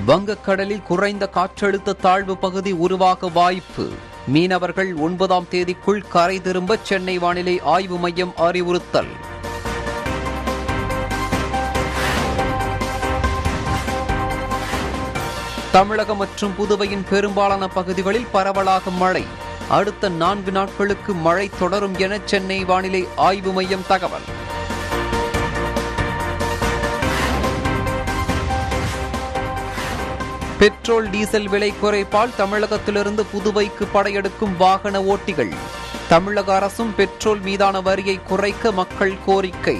வங்கக்கடலில் குறைந்த காற்றழுத்த தாழ்வு பகுதி உருவாக வாய்ப்பு மீனவர்கள் ஒன்பதாம் தேதிக்குள் கரை திரும்ப சென்னை வானிலை ஆய்வு மையம் அறிவுறுத்தல் தமிழகம் மற்றும் புதுவையின் பெரும்பாலான பகுதிகளில் பரவலாக மழை அடுத்த நான்கு நாட்களுக்கு மழை தொடரும் என சென்னை வானிலை ஆய்வு மையம் தகவல் பெட்ரோல் டீசல் விலை குறைப்பால் தமிழகத்திலிருந்து புதுவைக்கு படையெடுக்கும் வாகன ஓட்டிகள் தமிழக அரசும் பெட்ரோல் மீதான வரியை குறைக்க மக்கள் கோரிக்கை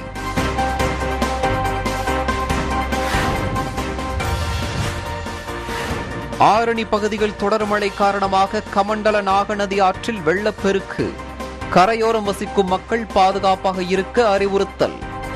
ஆரணி பகுதியில் தொடர் மழை காரணமாக கமண்டல நாகநதி ஆற்றில் வெள்ளப்பெருக்கு கரையோரம் வசிக்கும் மக்கள் பாதுகாப்பாக இருக்க அறிவுறுத்தல்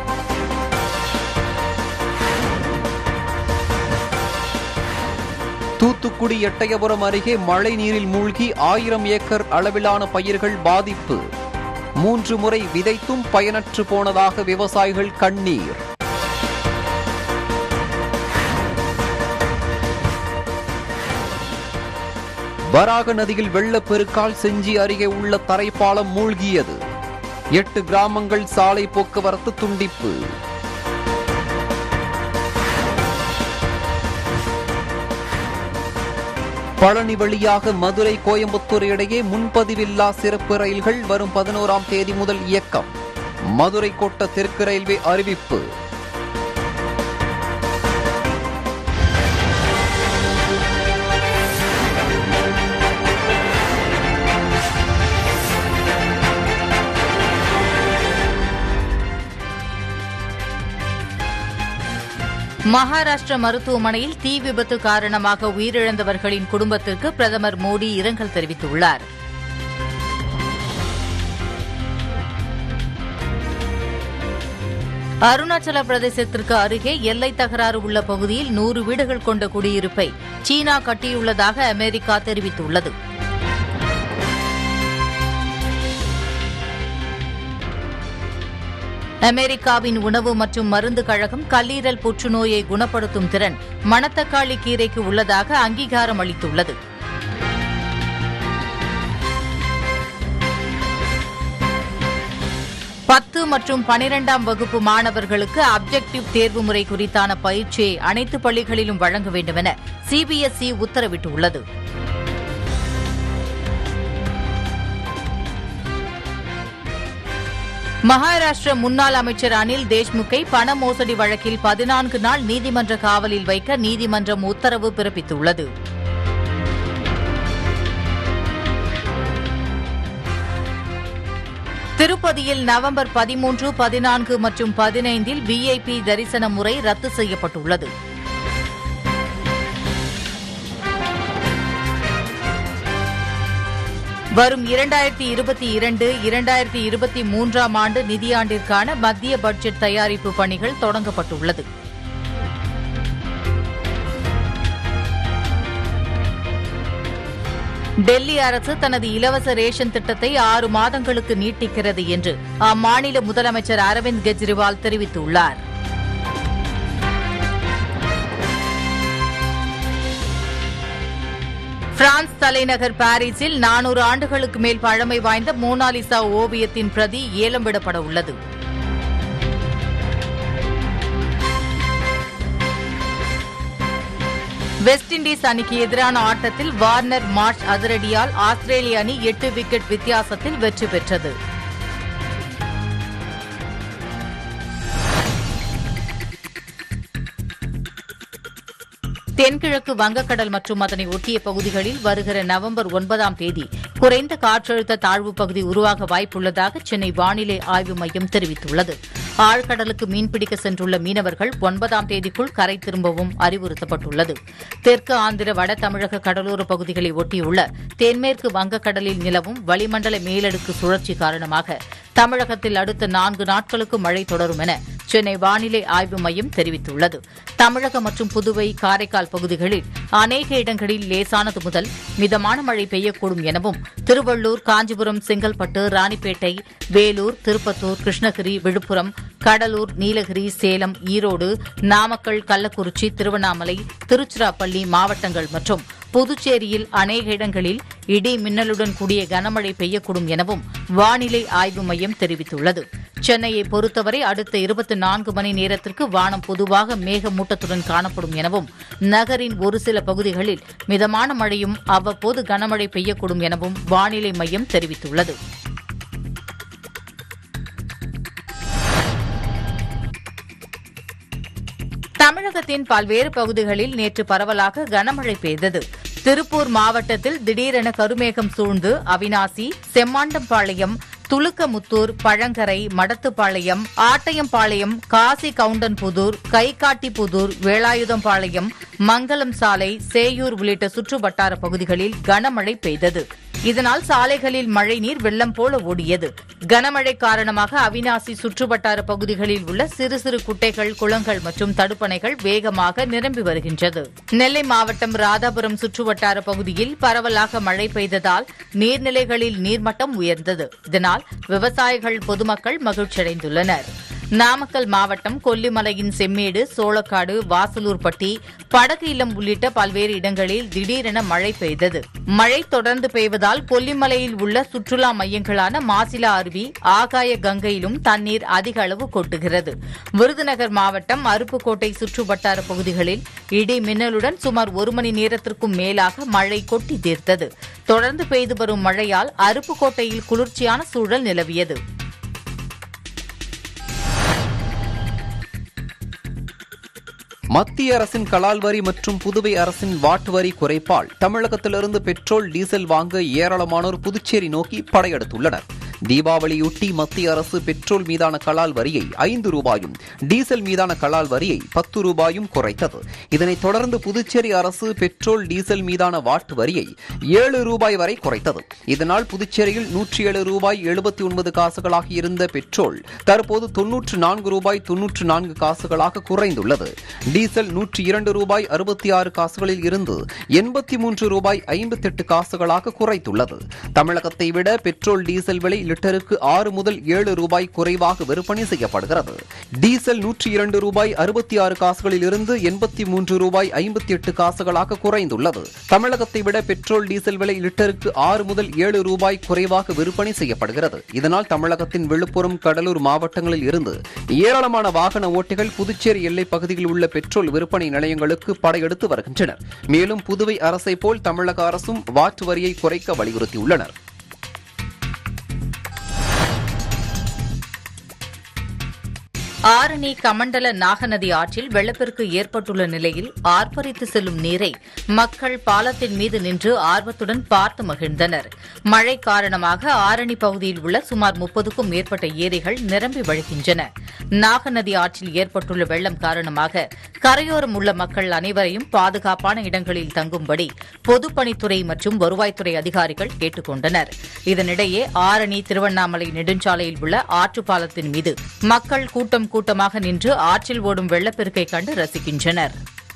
தூத்துக்குடி எட்டயபுரம் அருகே மழை நீரில் மூழ்கி ஆயிரம் ஏக்கர் அளவிலான பயிர்கள் பாதிப்பு மூன்று முறை விதைத்தும் பயனற்று போனதாக விவசாயிகள் கண்ணீர் வராக நதியில் வெள்ளப்பெருக்கால் செஞ்சி அருகே உள்ள தரைப்பாலம் மூழ்கியது எட்டு கிராமங்கள் சாலை போக்குவரத்து துண்டிப்பு பழனி வழியாக மதுரை கோயம்புத்தூர் இடையே முன்பதிவில்லா சிறப்பு ரயில்கள் வரும் பதினோராம் தேதி முதல் இயக்கம் மதுரை கோட்ட தெற்கு ரயில்வே அறிவிப்பு மகாராஷ்டிர மருத்துவமனையில் தீ விபத்து காரணமாக உயிரிழந்தவர்களின் குடும்பத்திற்கு பிரதமர் மோடி இரங்கல் தெரிவித்துள்ளார் அருணாச்சல பிரதேசத்திற்கு அருகே எல்லை தகராறு உள்ள பகுதியில் நூறு வீடுகள் கொண்ட குடியிருப்பை சீனா கட்டியுள்ளதாக அமெரிக்கா தெரிவித்துள்ளது அமெரிக்காவின் உணவு மற்றும் மருந்து கழகம் கல்லீரல் புற்றுநோயை குணப்படுத்தும் திறன் மணத்தக்காளி கீரைக்கு உள்ளதாக அங்கீகாரம் அளித்துள்ளது பத்து மற்றும் பனிரெண்டாம் வகுப்பு மாணவர்களுக்கு அப்ஜெக்டிவ் தேர்வு முறை குறித்தான பயிற்சியை அனைத்து பள்ளிகளிலும் வழங்க வேண்டும் என சிபிஎஸ்இ உத்தரவிட்டுள்ளது மகாராஷ்டிர முன்னாள் அமைச்சர் அனில் தேஷ்முக்கை பண மோசடி வழக்கில் பதினான்கு நாள் நீதிமன்ற காவலில் வைக்க நீதிமன்றம் உத்தரவு பிறப்பித்துள்ளது திருப்பதியில் நவம்பர் பதிமூன்று பதினான்கு மற்றும் பதினைந்தில் விஐபி தரிசன முறை ரத்து செய்யப்பட்டுள்ளது வரும் இரண்டாயிரத்தி இருபத்தி இரண்டு இரண்டாயிரத்தி இருபத்தி மூன்றாம் ஆண்டு நிதியாண்டிற்கான மத்திய பட்ஜெட் தயாரிப்பு பணிகள் தொடங்கப்பட்டுள்ளது டெல்லி அரசு தனது இலவச ரேஷன் திட்டத்தை ஆறு மாதங்களுக்கு நீட்டிக்கிறது என்று அம்மாநில முதலமைச்சர் அரவிந்த் கெஜ்ரிவால் தெரிவித்துள்ளார் பிரான்ஸ் தலைநகர் பாரிஸில் நானூறு ஆண்டுகளுக்கு மேல் பழமை வாய்ந்த மோனாலிசா ஓவியத்தின் பிரதி ஏலம் விடப்பட உள்ளது வெஸ்ட் இண்டீஸ் அணிக்கு எதிரான ஆட்டத்தில் வார்னர் மார்ஷ் அதிரடியால் ஆஸ்திரேலிய அணி எட்டு விக்கெட் வித்தியாசத்தில் வெற்றி பெற்றது தென்கிழக்கு வங்கக்கடல் மற்றும் அதனை ஒட்டிய பகுதிகளில் வருகிற நவம்பர் ஒன்பதாம் தேதி குறைந்த காற்றழுத்த தாழ்வு பகுதி உருவாக வாய்ப்புள்ளதாக சென்னை வானிலை ஆய்வு மையம் தெரிவித்துள்ளது ஆழ்கடலுக்கு மீன்பிடிக்க சென்றுள்ள மீனவர்கள் ஒன்பதாம் தேதிக்குள் கரை திரும்பவும் அறிவுறுத்தப்பட்டுள்ளது தெற்கு ஆந்திர வட தமிழக கடலோர பகுதிகளை ஒட்டியுள்ள தென்மேற்கு வங்கக்கடலில் நிலவும் வளிமண்டல மேலடுக்கு சுழற்சி காரணமாக தமிழகத்தில் அடுத்த நான்கு நாட்களுக்கு மழை தொடரும் என சென்னை வானிலை ஆய்வு மையம் தெரிவித்துள்ளது தமிழகம் மற்றும் புதுவை காரைக்கால் பகுதிகளில் அநேக இடங்களில் லேசானது முதல் மிதமான மழை பெய்யக்கூடும் எனவும் திருவள்ளூர் காஞ்சிபுரம் செங்கல்பட்டு ராணிப்பேட்டை வேலூர் திருப்பத்தூர் கிருஷ்ணகிரி விழுப்புரம் கடலூர் நீலகிரி சேலம் ஈரோடு நாமக்கல் கள்ளக்குறிச்சி திருவண்ணாமலை திருச்சிராப்பள்ளி மாவட்டங்கள் மற்றும் புதுச்சேரியில் அநேக இடங்களில் இடி மின்னலுடன் கூடிய கனமழை பெய்யக்கூடும் எனவும் வானிலை ஆய்வு மையம் தெரிவித்துள்ளது சென்னையை பொறுத்தவரை அடுத்த இருபத்தி நான்கு மணி நேரத்திற்கு வானம் பொதுவாக மேகமூட்டத்துடன் காணப்படும் எனவும் நகரின் ஒரு சில பகுதிகளில் மிதமான மழையும் அவ்வப்போது கனமழை பெய்யக்கூடும் எனவும் வானிலை மையம் தெரிவித்துள்ளது தமிழகத்தின் பல்வேறு பகுதிகளில் நேற்று பரவலாக கனமழை பெய்தது திருப்பூர் மாவட்டத்தில் திடீரென கருமேகம் சூழ்ந்து அவினாசி செம்மாண்டம்பாளையம் துலுக்கமுத்தூர் பழங்கரை மடத்துப்பாளையம் ஆட்டையம்பாளையம் காசி கவுண்டன்புதூர் கைகாட்டிப்புதூர் வேலாயுதம்பாளையம் மங்கலம் சாலை சேயூர் உள்ளிட்ட சுற்று வட்டார பகுதிகளில் கனமழை பெய்தது இதனால் சாலைகளில் மழைநீர் வெள்ளம் போல ஓடியது கனமழை காரணமாக அவினாசி சுற்றுவட்டார பகுதிகளில் உள்ள சிறு சிறு குட்டைகள் குளங்கள் மற்றும் தடுப்பணைகள் வேகமாக நிரம்பி வருகின்றது நெல்லை மாவட்டம் ராதாபுரம் சுற்றுவட்டார பகுதியில் பரவலாக மழை பெய்ததால் நீர்நிலைகளில் நீர்மட்டம் உயர்ந்தது இதனால் விவசாயிகள் பொதுமக்கள் மகிழ்ச்சியடைந்துள்ளனர் நாமக்கல் மாவட்டம் கொல்லிமலையின் செம்மேடு சோளக்காடு வாசலூர்பட்டி படகு இல்லம் உள்ளிட்ட பல்வேறு இடங்களில் திடீரென மழை பெய்தது மழை தொடர்ந்து பெய்வதால் கொல்லிமலையில் உள்ள சுற்றுலா மையங்களான மாசிலா அருவி ஆகாய கங்கையிலும் தண்ணீர் அதிக அளவு கொட்டுகிறது விருதுநகர் மாவட்டம் அருப்புக்கோட்டை சுற்றுவட்டார பகுதிகளில் இடி மின்னலுடன் சுமார் ஒரு மணி நேரத்திற்கும் மேலாக மழை கொட்டி தீர்த்தது தொடர்ந்து பெய்து வரும் மழையால் அருப்புக்கோட்டையில் குளிர்ச்சியான சூழல் நிலவியது மத்திய அரசின் கலால் வரி மற்றும் புதுவை அரசின் வாட் வரி குறைப்பால் தமிழகத்திலிருந்து பெட்ரோல் டீசல் வாங்க ஏராளமானோர் புதுச்சேரி நோக்கி படையெடுத்துள்ளனர் தீபாவளியொட்டி மத்திய அரசு பெட்ரோல் மீதான கலால் வரியை ஐந்து ரூபாயும் டீசல் மீதான கலால் வரியை பத்து ரூபாயும் குறைத்தது இதனைத் தொடர்ந்து புதுச்சேரி அரசு பெட்ரோல் டீசல் மீதான வாட் வரியை ஏழு ரூபாய் வரை குறைத்தது இதனால் புதுச்சேரியில் நூற்றி ஏழு ரூபாய் எழுபத்தி ஒன்பது காசுகளாக இருந்த பெட்ரோல் தற்போது தொன்னூற்று நான்கு ரூபாய் தொன்னூற்று நான்கு காசுகளாக குறைந்துள்ளது டீசல் நூற்றி இரண்டு ரூபாய் அறுபத்தி ஆறு காசுகளில் இருந்து எண்பத்தி மூன்று ரூபாய் ஐம்பத்தி எட்டு காசுகளாக குறைத்துள்ளது தமிழகத்தை விட பெட்ரோல் டீசல் விலை லிட்டருக்கு ஆறு முதல் ஏழு ரூபாய் குறைவாக விற்பனை செய்யப்படுகிறது டீசல் நூற்றி இரண்டு ரூபாய் அறுபத்தி ஆறு காசுகளில் இருந்து எண்பத்தி மூன்று ரூபாய் ஐம்பத்தி எட்டு காசுகளாக குறைந்துள்ளது தமிழகத்தை விட பெட்ரோல் டீசல் விலை லிட்டருக்கு ஆறு முதல் ஏழு ரூபாய் குறைவாக விற்பனை செய்யப்படுகிறது இதனால் தமிழகத்தின் விழுப்புரம் கடலூர் மாவட்டங்களில் இருந்து ஏராளமான வாகன ஓட்டிகள் புதுச்சேரி எல்லைப் பகுதியில் உள்ள பெட்ரோல் விற்பனை நிலையங்களுக்கு படையெடுத்து வருகின்றனர் மேலும் புதுவை அரசை போல் தமிழக அரசும் வாட் வரியை குறைக்க வலியுறுத்தியுள்ளனர் ஆரணி கமண்டல நாகநதி ஆற்றில் வெள்ளப்பெருக்கு ஏற்பட்டுள்ள நிலையில் ஆர்ப்பரித்து செல்லும் நீரை மக்கள் பாலத்தின் மீது நின்று ஆர்வத்துடன் பார்த்து மகிழ்ந்தனர் மழை காரணமாக ஆரணி பகுதியில் உள்ள சுமார் முப்பதுக்கும் மேற்பட்ட ஏரிகள் நிரம்பி வழிகின்றன நாகநதி ஆற்றில் ஏற்பட்டுள்ள வெள்ளம் காரணமாக கரையோரம் உள்ள மக்கள் அனைவரையும் பாதுகாப்பான இடங்களில் தங்கும்படி பொதுப்பணித்துறை மற்றும் வருவாய்த்துறை அதிகாரிகள் கேட்டுக் கொண்டனர் இதனிடையே ஆரணி திருவண்ணாமலை நெடுஞ்சாலையில் உள்ள ஆற்றுப்பாலத்தின் மீது மக்கள் கூட்டம் கூட்டமாக நின்று ஆற்றில் ஓடும் வெள்ளப்பெருக்கை கண்டு ரசிக்கின்றனர்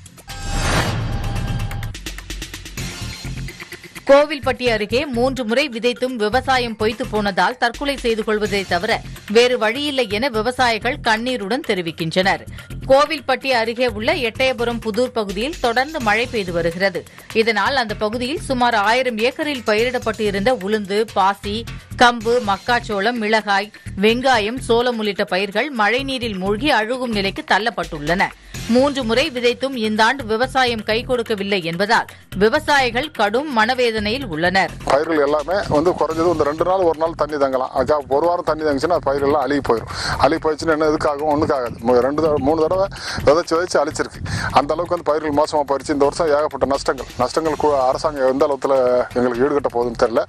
கோவில்பட்டி அருகே மூன்று முறை விதைத்தும் விவசாயம் பொய்த்து போனதால் தற்கொலை செய்து கொள்வதை தவிர வேறு வழியில்லை என விவசாயிகள் கண்ணீருடன் தெரிவிக்கின்றனர் கோவில்பட்டி அருகே உள்ள எட்டயபுரம் புதூர் பகுதியில் தொடர்ந்து மழை பெய்து வருகிறது இதனால் அந்த பகுதியில் சுமார் ஆயிரம் ஏக்கரில் பயிரிடப்பட்டு இருந்த உளுந்து பாசி கம்பு மக்காச்சோளம் மிளகாய் வெங்காயம் சோளம் உள்ளிட்ட பயிர்கள் மழைநீரில் மூழ்கி அழுகும் நிலைக்கு தள்ளப்பட்டுள்ளன மூன்று முறை விதைத்தும் இந்த ஆண்டு விவசாயம் கை கொடுக்கவில்லை என்பதால் விவசாயிகள் கடும் மனவேதனையில் உள்ளனர் பயிர்கள் எல்லாமே வந்து குறைஞ்சது இந்த ரெண்டு நாள் ஒரு நாள் தண்ணி தங்கலாம் அதுக்கா ஒரு வாரம் தண்ணி தங்கிச்சுன்னா பயிர்கள்லாம் அழுகி போயிடும் அழுகி போயிடுச்சுன்னா என்ன எதுக்காகும் ஒன்றுக்காகாது மு- ரெண்டு தடவை மூணு தடவை விதைச்சு விதைச்சு அழிச்சிருக்கு அந்த அளவுக்கு வந்து பயிர்கள் மோசமாக போயிடுச்சு இந்த வருஷம் ஏகப்பட்ட நஷ்டங்கள் நஷ்டங்கள் கு- அரசாங்கம் எந்த அளவுல எங்களுக்கு ஈடுகட்ட போகுதுன்னு தெரியல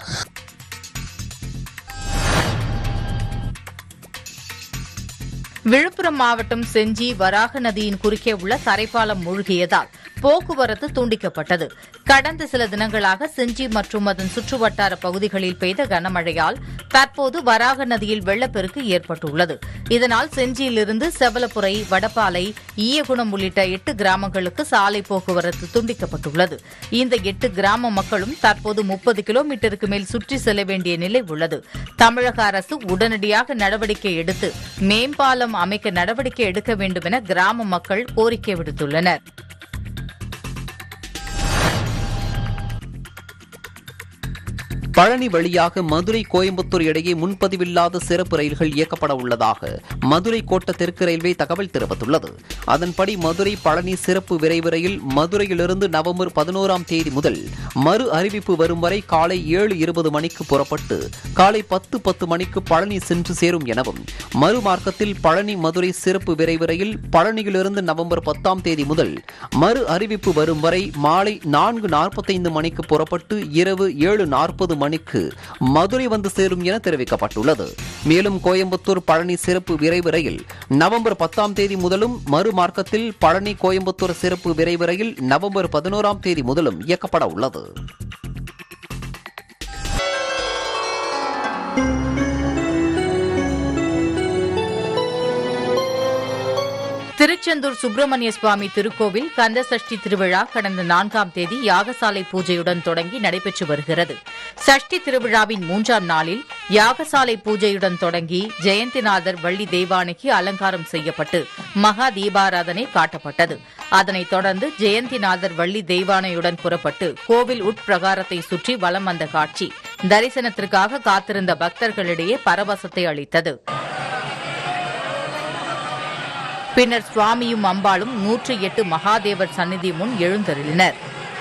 விழுப்புரம் மாவட்டம் செஞ்சி வராக நதியின் குறுக்கே உள்ள தரைப்பாலம் மூழ்கியதால் போக்குவரத்து துண்டிக்கப்பட்டது கடந்த சில தினங்களாக செஞ்சி மற்றும் அதன் சுற்றுவட்டார பகுதிகளில் பெய்த கனமழையால் தற்போது வராக நதியில் வெள்ளப்பெருக்கு ஏற்பட்டுள்ளது இதனால் செஞ்சியிலிருந்து செவலப்புரை வடபாலை ஈயகுணம் உள்ளிட்ட எட்டு கிராமங்களுக்கு சாலை போக்குவரத்து துண்டிக்கப்பட்டுள்ளது இந்த எட்டு கிராம மக்களும் தற்போது முப்பது கிலோமீட்டருக்கு மேல் சுற்றி செல்ல வேண்டிய நிலை உள்ளது தமிழக அரசு உடனடியாக நடவடிக்கை எடுத்து மேம்பாலம் அமைக்க நடவடிக்கை எடுக்க வேண்டும் என கிராம மக்கள் கோரிக்கை விடுத்துள்ளனர் பழனி வழியாக மதுரை கோயம்புத்தூர் இடையே முன்பதிவில்லாத சிறப்பு ரயில்கள் இயக்கப்பட உள்ளதாக மதுரை கோட்ட தெற்கு ரயில்வே தகவல் தெரிவித்துள்ளது அதன்படி மதுரை பழனி சிறப்பு விரைவு ரயில் மதுரையிலிருந்து நவம்பர் பதினோராம் தேதி முதல் மறு அறிவிப்பு வரும் வரை காலை ஏழு இருபது மணிக்கு புறப்பட்டு காலை பத்து பத்து மணிக்கு பழனி சென்று சேரும் எனவும் மறுமார்க்கத்தில் பழனி மதுரை சிறப்பு விரைவு ரயில் பழனியிலிருந்து நவம்பர் பத்தாம் தேதி முதல் மறு அறிவிப்பு வரும் வரை மாலை நான்கு நாற்பத்தைந்து மணிக்கு புறப்பட்டு இரவு ஏழு நாற்பது மணிக்கு மதுரை வந்து சேரும் என தெரிவிக்கப்பட்டுள்ளது மேலும் கோயம்புத்தூர் பழனி சிறப்பு விரைவு ரயில் நவம்பர் பத்தாம் தேதி முதலும் மறுமார்க்கத்தில் பழனி கோயம்புத்தூர் சிறப்பு விரைவு ரயில் நவம்பர் பதினோராம் தேதி முதலும் இயக்கப்பட உள்ளது திருச்செந்தூர் சுப்பிரமணிய சுவாமி திருக்கோவில் கந்தசஷ்டி திருவிழா கடந்த நான்காம் தேதி யாகசாலை பூஜையுடன் தொடங்கி நடைபெற்று வருகிறது சஷ்டி திருவிழாவின் மூன்றாம் நாளில் யாகசாலை பூஜையுடன் தொடங்கி ஜெயந்திநாதர் வள்ளி தெய்வானைக்கு அலங்காரம் செய்யப்பட்டு மகா தீபாராதனை காட்டப்பட்டது அதனைத் தொடர்ந்து ஜெயந்திநாதர் வள்ளி தெய்வானையுடன் புறப்பட்டு கோவில் உட்பிரகாரத்தை சுற்றி வலம் வந்த காட்சி தரிசனத்திற்காக காத்திருந்த பக்தர்களிடையே பரவசத்தை அளித்தது பின்னர் சுவாமியும் அம்பாளும் நூற்றி எட்டு மகாதேவர் சந்நிதி முன் எழுந்தருளினர்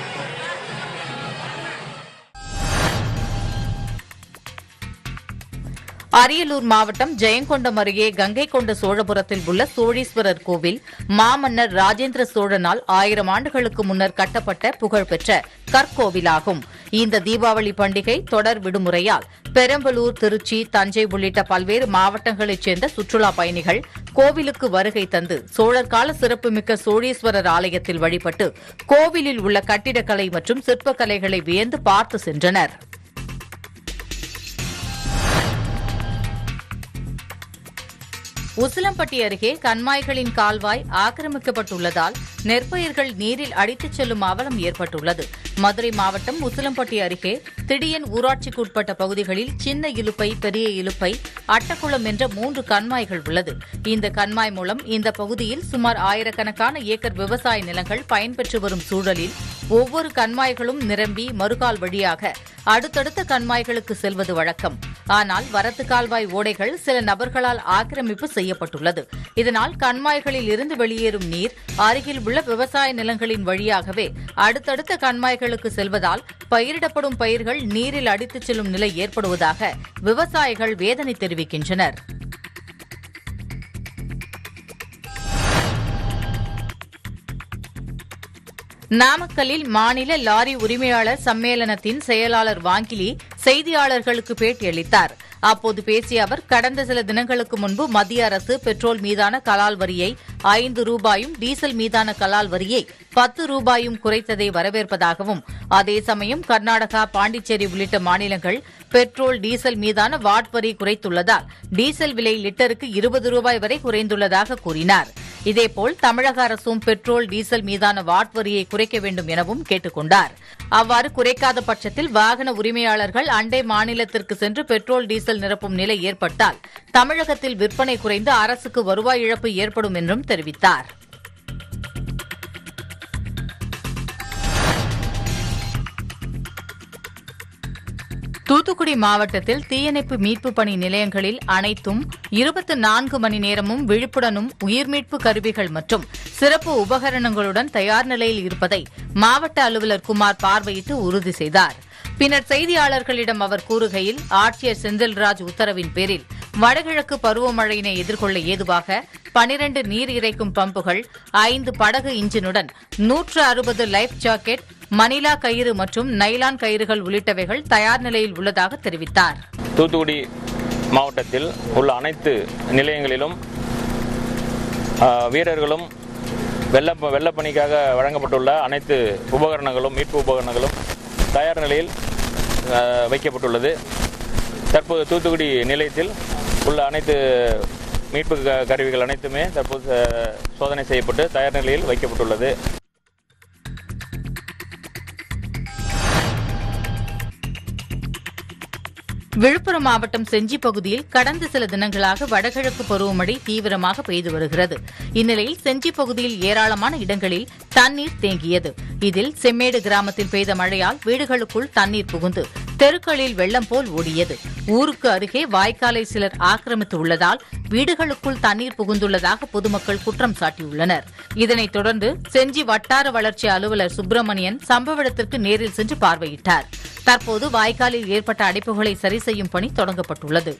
அரியலூர் மாவட்டம் ஜெயங்கொண்டம் அருகே கங்கை கொண்ட சோழபுரத்தில் உள்ள சோழீஸ்வரர் கோவில் மாமன்னர் ராஜேந்திர சோழனால் ஆயிரம் ஆண்டுகளுக்கு முன்னர் கட்டப்பட்ட புகழ்பெற்ற கற்கோவிலாகும் இந்த தீபாவளி பண்டிகை தொடர் விடுமுறையால் பெரம்பலூர் திருச்சி தஞ்சை உள்ளிட்ட பல்வேறு மாவட்டங்களைச் சேர்ந்த சுற்றுலா பயணிகள் கோவிலுக்கு வருகை தந்து சோழர் கால சிறப்புமிக்க சோழீஸ்வரர் ஆலயத்தில் வழிபட்டு கோவிலில் உள்ள கட்டிடக்கலை மற்றும் சிற்பக்கலைகளை வியந்து பார்த்து சென்றனர் உசிலம்பட்டி அருகே கண்மாய்களின் கால்வாய் ஆக்கிரமிக்கப்பட்டுள்ளதால் நெற்பயிர்கள் நீரில் அடித்துச் செல்லும் அவலம் ஏற்பட்டுள்ளது மதுரை மாவட்டம் உசிலம்பட்டி அருகே திடியன் ஊராட்சிக்குட்பட்ட பகுதிகளில் சின்ன இலுப்பை பெரிய இலுப்பை அட்டக்குளம் என்ற மூன்று கண்மாய்கள் உள்ளது இந்த கண்மாய் மூலம் இந்த பகுதியில் சுமார் ஆயிரக்கணக்கான ஏக்கர் விவசாய நிலங்கள் பயன்பெற்று வரும் சூழலில் ஒவ்வொரு கண்மாய்களும் நிரம்பி மறுகால் வழியாக அடுத்தடுத்த கண்மாய்களுக்கு செல்வது வழக்கம் ஆனால் வரத்து கால்வாய் ஓடைகள் சில நபர்களால் ஆக்கிரமிப்பு செய்யப்பட்டுள்ளது இதனால் கண்மாய்களில் இருந்து வெளியேறும் நீர் அருகில் உள்ள விவசாய நிலங்களின் வழியாகவே அடுத்தடுத்த கண்மாய்களுக்கு செல்வதால் பயிரிடப்படும் பயிர்கள் நீரில் அடித்துச் செல்லும் நிலை ஏற்படுவதாக விவசாயிகள் வேதனை தெரிவிக்கின்றனர் நாமக்கல்லில் மாநில லாரி உரிமையாளர் சம்மேளனத்தின் செயலாளர் வாங்கிலி செய்தியாளர்களுக்கு பேட்டியளித்தார் அப்போது பேசிய அவர் கடந்த சில தினங்களுக்கு முன்பு மத்திய அரசு பெட்ரோல் மீதான கலால் வரியை ஐந்து ரூபாயும் டீசல் மீதான கலால் வரியை பத்து ரூபாயும் குறைத்ததை வரவேற்பதாகவும் அதே சமயம் கர்நாடகா பாண்டிச்சேரி உள்ளிட்ட மாநிலங்கள் பெட்ரோல் டீசல் மீதான வாட் வரி குறைத்துள்ளதால் டீசல் விலை லிட்டருக்கு இருபது ரூபாய் வரை குறைந்துள்ளதாக கூறினார் இதேபோல் தமிழக அரசும் பெட்ரோல் டீசல் மீதான வாட் வரியை குறைக்க வேண்டும் எனவும் கேட்டுக் கொண்டார் அவ்வாறு குறைக்காத பட்சத்தில் வாகன உரிமையாளர்கள் அண்டை மாநிலத்திற்கு சென்று பெட்ரோல் டீசல் நிரப்பும் நிலை ஏற்பட்டால் தமிழகத்தில் விற்பனை குறைந்து அரசுக்கு வருவாய் இழப்பு ஏற்படும் என்றும் தெரிவித்தார் தூத்துக்குடி மாவட்டத்தில் தீயணைப்பு மீட்பு பணி நிலையங்களில் அனைத்தும் இருபத்தி நான்கு மணி நேரமும் விழிப்புடனும் உயிர்மீட்பு கருவிகள் மற்றும் சிறப்பு உபகரணங்களுடன் தயார் நிலையில் இருப்பதை மாவட்ட அலுவலர் குமார் பார்வையிட்டு உறுதி செய்தார் பின்னர் செய்தியாளர்களிடம் அவர் கூறுகையில் ஆட்சியர் செந்தில்ராஜ் உத்தரவின் பேரில் வடகிழக்கு பருவமழையினை எதிர்கொள்ள ஏதுவாக பனிரண்டு நீர் இறைக்கும் பம்புகள் ஐந்து படகு இன்ஜினுடன் நூற்று அறுபது லைஃப் ஜாக்கெட் மணிலா கயிறு மற்றும் நைலான் கயிறுகள் உள்ளிட்டவைகள் தயார் நிலையில் உள்ளதாக தெரிவித்தார் தூத்துக்குடி மாவட்டத்தில் உள்ள அனைத்து நிலையங்களிலும் ஆ, வீரர்களும் வெள்ள வெள்ளப்பணிக்காக வழங்கப்பட்டுள்ள அனைத்து உபகரணங்களும் மீட்பு உபகரணங்களும் தயார் நிலையில் அஹ், வைக்கப்பட்டுள்ளது தற்போது தூத்துக்குடி நிலையத்தில் உள்ள அனைத்து மீட்பு க- கருவிகள் அனைத்துமே தற்போது அஹ், சோதனை செய்யப்பட்டு தயார் நிலையில் வைக்கப்பட்டுள்ளது விழுப்புரம் மாவட்டம் செஞ்சி பகுதியில் கடந்த சில தினங்களாக வடகிழக்கு பருவமழை தீவிரமாக பெய்து வருகிறது இந்நிலையில் செஞ்சி பகுதியில் ஏராளமான இடங்களில் தண்ணீர் தேங்கியது இதில் செம்மேடு கிராமத்தில் பெய்த மழையால் வீடுகளுக்குள் தண்ணீர் புகுந்து தெருக்களில் வெள்ளம் போல் ஓடியது ஊருக்கு அருகே வாய்க்காலை சிலர் ஆக்கிரமித்து உள்ளதால் வீடுகளுக்குள் தண்ணீர் புகுந்துள்ளதாக பொதுமக்கள் குற்றம் சாட்டியுள்ளனர் இதனைத் தொடர்ந்து செஞ்சி வட்டார வளர்ச்சி அலுவலர் சுப்பிரமணியன் சம்பவ இடத்திற்கு நேரில் சென்று பார்வையிட்டார் தற்போது வாய்க்காலில் ஏற்பட்ட அடைப்புகளை சரி செய்யும் பணி தொடங்கப்பட்டுள்ளது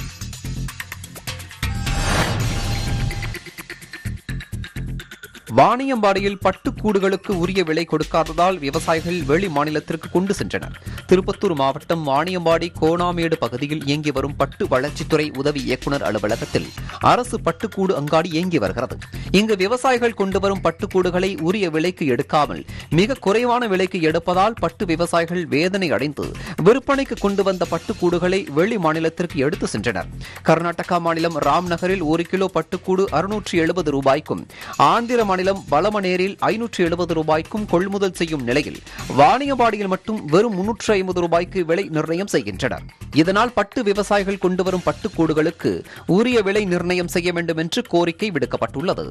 வாணியம்பாடியில் பட்டுக்கூடுகளுக்கு உரிய விலை கொடுக்காததால் விவசாயிகள் வெளி மாநிலத்திற்கு கொண்டு சென்றனர் திருப்பத்தூர் மாவட்டம் வாணியம்பாடி கோணாமேடு பகுதியில் இயங்கி வரும் பட்டு வளர்ச்சித்துறை உதவி இயக்குநர் அலுவலகத்தில் அரசு பட்டுக்கூடு அங்காடி இயங்கி வருகிறது இங்கு விவசாயிகள் கொண்டு வரும் பட்டுக்கூடுகளை உரிய விலைக்கு எடுக்காமல் மிக குறைவான விலைக்கு எடுப்பதால் பட்டு விவசாயிகள் வேதனை அடைந்து விற்பனைக்கு கொண்டு வந்த பட்டுக்கூடுகளை வெளி மாநிலத்திற்கு எடுத்து சென்றனர் கர்நாடகா மாநிலம் ராம்நகரில் ஒரு கிலோ பட்டுக்கூடு அறுநூற்றி எழுபது ரூபாய்க்கும் ஆந்திர மாநிலம் பலமனேரில் ஐநூற்றி எழுபது ரூபாய்க்கும் கொள்முதல் செய்யும் நிலையில் வாணியம்பாடியில் மட்டும் வெறும் முன்னூற்று ஐம்பது ரூபாய்க்கு விலை நிர்ணயம் செய்கின்றனர் இதனால் பட்டு விவசாயிகள் கொண்டு வரும் பட்டுக்கூடுகளுக்கு உரிய விலை நிர்ணயம் செய்ய வேண்டும் என்று கோரிக்கை விடுக்கப்பட்டுள்ளது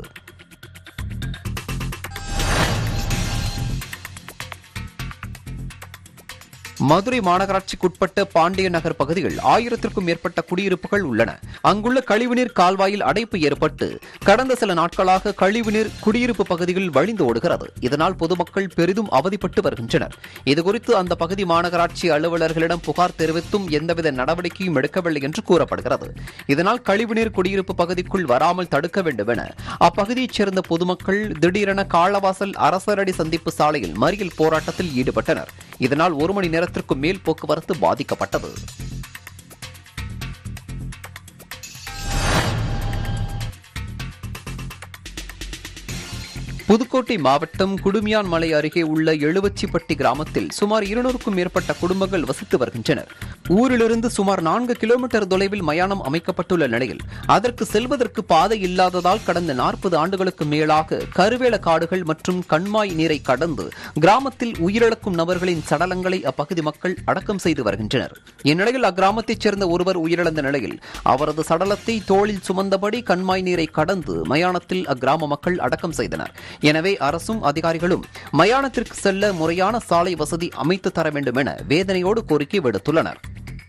மதுரை மாநகராட்சிக்குட்பட்ட பாண்டிய நகர் பகுதியில் ஆயிரத்திற்கும் மேற்பட்ட குடியிருப்புகள் உள்ளன அங்குள்ள கழிவுநீர் கால்வாயில் அடைப்பு ஏற்பட்டு கடந்த சில நாட்களாக கழிவுநீர் குடியிருப்பு பகுதியில் வழிந்து ஓடுகிறது இதனால் பொதுமக்கள் பெரிதும் அவதிப்பட்டு வருகின்றனர் இதுகுறித்து அந்த பகுதி மாநகராட்சி அலுவலர்களிடம் புகார் தெரிவித்தும் எந்தவித நடவடிக்கையும் எடுக்கவில்லை என்று கூறப்படுகிறது இதனால் கழிவுநீர் குடியிருப்பு பகுதிக்குள் வராமல் தடுக்க வேண்டும் என அப்பகுதியைச் சேர்ந்த பொதுமக்கள் திடீரென காளவாசல் அரசரடி சந்திப்பு சாலையில் மறியல் போராட்டத்தில் ஈடுபட்டனர் இதனால் ஒரு மணி நேரத்திற்கு மேல் போக்குவரத்து பாதிக்கப்பட்டது புதுக்கோட்டை மாவட்டம் குடுமியான் மலை அருகே உள்ள எழுவச்சிப்பட்டி கிராமத்தில் சுமார் இருநூறுக்கும் மேற்பட்ட குடும்பங்கள் வசித்து வருகின்றனர் ஊரிலிருந்து சுமார் நான்கு கிலோமீட்டர் தொலைவில் மயானம் அமைக்கப்பட்டுள்ள நிலையில் அதற்கு செல்வதற்கு பாதை இல்லாததால் கடந்த நாற்பது ஆண்டுகளுக்கு மேலாக கருவேல காடுகள் மற்றும் கண்மாய் நீரை கடந்து கிராமத்தில் உயிரிழக்கும் நபர்களின் சடலங்களை அப்பகுதி மக்கள் அடக்கம் செய்து வருகின்றனர் இந்நிலையில் அக்கிராமத்தைச் சேர்ந்த ஒருவர் உயிரிழந்த நிலையில் அவரது சடலத்தை தோளில் சுமந்தபடி கண்மாய் நீரை கடந்து மயானத்தில் அக்கிராம மக்கள் அடக்கம் செய்தனர் எனவே அரசும் அதிகாரிகளும் மயானத்திற்கு செல்ல முறையான சாலை வசதி அமைத்து தர வேண்டும் என வேதனையோடு கோரிக்கை விடுத்துள்ளனர்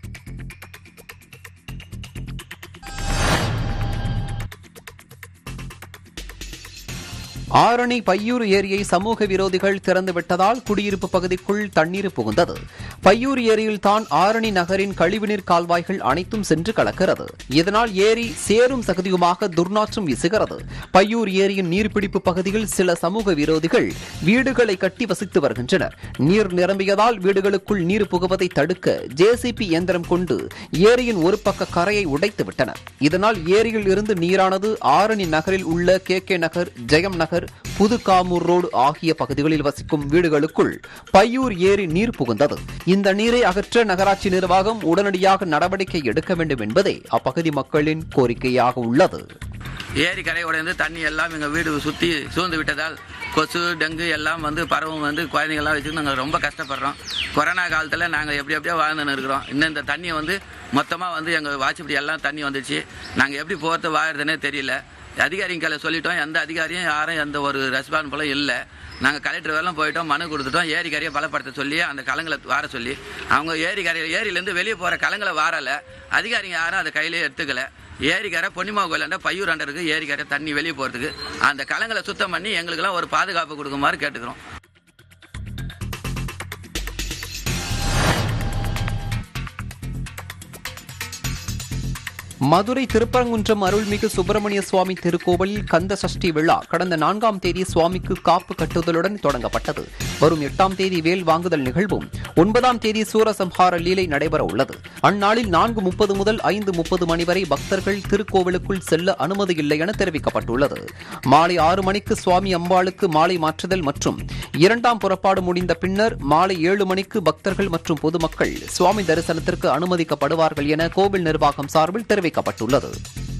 ஆரணி பையூர் ஏரியை சமூக விரோதிகள் திறந்துவிட்டதால் குடியிருப்பு பகுதிக்குள் தண்ணீர் புகுந்தது பையூர் ஏரியில் தான் ஆரணி நகரின் கழிவுநீர் கால்வாய்கள் அனைத்தும் சென்று கலக்கிறது இதனால் ஏரி சேரும் சகதியுமாக துர்நாற்றம் வீசுகிறது பையூர் ஏரியின் நீர்பிடிப்பு பகுதியில் சில சமூக விரோதிகள் வீடுகளை கட்டி வசித்து வருகின்றனர் நீர் நிரம்பியதால் வீடுகளுக்குள் நீர் புகுவதை தடுக்க ஜேசிபி இயந்திரம் கொண்டு ஏரியின் ஒரு பக்க கரையை உடைத்து விட்டனர் இதனால் ஏரியில் இருந்து நீரானது ஆரணி நகரில் உள்ள K K Nagar Jayam Nagar Pudukamur road ஆகிய பகுதிகளில் வசிக்கும் வீடுகளுக்குள் பையூர் ஏரி நீர் புகுந்தது இந்த நீரை அகற்ற நகராட்சி நிர்வாகம் உடனடியாக நடவடிக்கை எடுக்க வேண்டும் என்பதே அப்பகுதி மக்களின் கோரிக்கையாக உள்ளது ஏரி கரை உடைந்து தண்ணி எல்லாம் எங்கள் வீடு சுற்றி சூழ்ந்து விட்டதால் கொசு டெங்கு எல்லாம் வந்து பரவும் வந்து குழந்தைங்கள்லாம் வச்சு நாங்கள் ரொம்ப கஷ்டப்படுறோம் கொரோனா காலத்தில் நாங்கள் எப்படி எப்படியோ வாழ்ந்துன்னு இருக்கிறோம் இன்னும் இந்த தண்ணியை வந்து மொத்தமாக வந்து எங்கள் வாட்சிப்படி எல்லாம் தண்ணி வந்துச்சு நாங்கள் எப்படி போகிறது வாழறதுனே தெரியல அதிகாரிங்களை சொல்லிட்டோம் எந்த அதிகாரியும் யாரும் எந்த ஒரு ரெஸ்பான்சிபிளும் இல்லை நாங்கள் கலெக்டர் வரலாம் போயிட்டோம் மனு கொடுத்துட்டோம் ஏரி கரையை பலப்படுத்த சொல்லி அந்த கலங்களை வார சொல்லி அவங்க ஏரி கரை ஏரியிலேருந்து வெளியே போகிற கலங்களை வாரலை அதிகாரிங்க யாரும் அதை கையிலே எடுத்துக்கல ஏரிக்கரை பொன்னிமா கோயிலாண்ட பையூர் இருக்கு ஏரிக்கரை தண்ணி வெளியே போகிறதுக்கு அந்த கலங்களை சுத்தம் பண்ணி எங்களுக்கெல்லாம் ஒரு பாதுகாப்பு கொடுக்குமாறு கேட்டுக்கிறோம் மதுரை திருப்பரங்குன்றம் அருள்மிகு சுப்பிரமணிய சுவாமி திருக்கோவிலில் கந்த சஷ்டி விழா கடந்த நான்காம் தேதி சுவாமிக்கு காப்பு கட்டுதலுடன் தொடங்கப்பட்டது வரும் எட்டாம் தேதி வேல் வாங்குதல் நிகழ்வும் ஒன்பதாம் தேதி சூரசம்ஹார லீலை நடைபெற உள்ளது அந்நாளில் நான்கு முப்பது முதல் ஐந்து முப்பது மணி வரை பக்தர்கள் திருக்கோவிலுக்குள் செல்ல அனுமதி இல்லை என தெரிவிக்கப்பட்டுள்ளது மாலை ஆறு மணிக்கு சுவாமி அம்பாளுக்கு மாலை மாற்றுதல் மற்றும் இரண்டாம் புறப்பாடு முடிந்த பின்னர் மாலை ஏழு மணிக்கு பக்தர்கள் மற்றும் பொதுமக்கள் சுவாமி தரிசனத்திற்கு அனுமதிக்கப்படுவார்கள் என கோவில் நிர்வாகம் சார்பில் தெரிவிக்கப்பட்டுள்ளது